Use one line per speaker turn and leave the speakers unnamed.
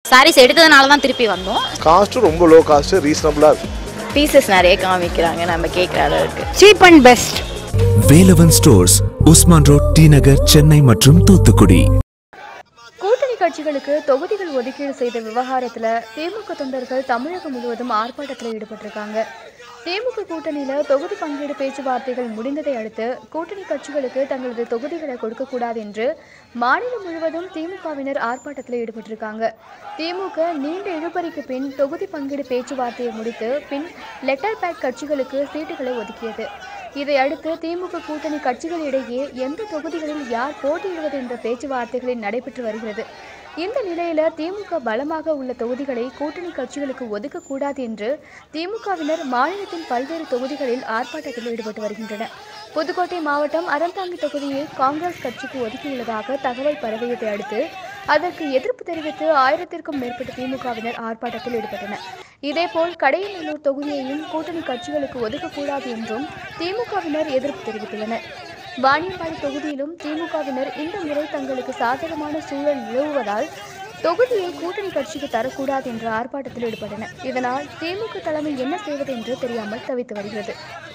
சாரீஸ் எடுத்ததுனால தான் திருப்பி வந்தோம்
காஸ்ட்டும் ரொம்ப லோ காஸ்ட்டு ரீசனபிளாக இருக்குது
பீசஸ் நிறைய காமிக்கிறாங்க நம்ம கேட்குற அளவுக்கு
cheap and best
Velavan stores Usman road T Nagar Chennai மற்றும் தூத்துக்குடி
கூட்டணி கட்சிகளுக்கு தொகுதிகள் ஒதுக்கீடு செய்த விவகாரத்துல திமுக தொண்டர்கள் தமிழகம் முழுவதும் ஆர்ப்பாட்டத்தில் ஈடுபட்டிருக்காங்க திமுக கூட்டணியில தொகுதி பங்கீடு பேச்சுவார்த்தைகள் முடிந்ததை அடுத்து கூட்டணி கட்சிகளுக்கு தங்களது தொகுதிகளை கொடுக்கக்கூடாது என்று மாநிலம் முழுவதும் திமுகவினர் ஆர்ப்பாட்டத்தில் ஈடுபட்டிருக்காங்க திமுக நீண்ட இழுபறிக்கு பின் தொகுதி பங்கீடு பேச்சுவார்த்தையை முடித்து பின் லெட்டர் பேட் கட்சிகளுக்கு சீட்டுகளை ஒதுக்கியது இதை அடுத்து திமுக கூட்டணி கட்சிகளிடையே எந்த தொகுதிகளில் யார் போட்டியிடுவது என்ற பேச்சுவார்த்தைகளில் நடைபெற்று வருகிறது இந்த நிலையில திமுக பலமாக உள்ள தொகுதிகளை கூட்டணி கட்சிகளுக்கு ஒதுக்கக்கூடாது என்று திமுகவினர் மாநிலத்தின் பல்வேறு தொகுதிகளில் ஆர்ப்பாட்டத்தில் ஈடுபட்டு வருகின்றனர் புதுக்கோட்டை மாவட்டம் அறந்தாங்கி தொகுதியை காங்கிரஸ் கட்சிக்கு ஒதுக்கியுள்ளதாக தகவல் பரவியதை அடுத்து அதற்கு எதிர்ப்பு தெரிவித்து ஆயிரத்திற்கும் மேற்பட்ட திமுகவினர் ஆர்ப்பாட்டத்தில் ஈடுபட்டனர் இதேபோல் கடையநல்லூர் தொகுதியையும் கூட்டணி கட்சிகளுக்கு ஒதுக்கக்கூடாது என்றும் திமுகவினர் எதிர்ப்பு தெரிவித்துள்ளனர் வாணியம்பாடி தொகுதியிலும் திமுகவினர் இந்த முறை தங்களுக்கு சாதகமான சூழல் நிலவுவதால் தொகுதியை கூட்டணி கட்சிக்கு தரக்கூடாது என்ற ஆர்ப்பாட்டத்தில் ஈடுபட்டனர் இதனால் திமுக தலைமை என்ன செய்வது என்று தெரியாமல் தவித்து வருகிறது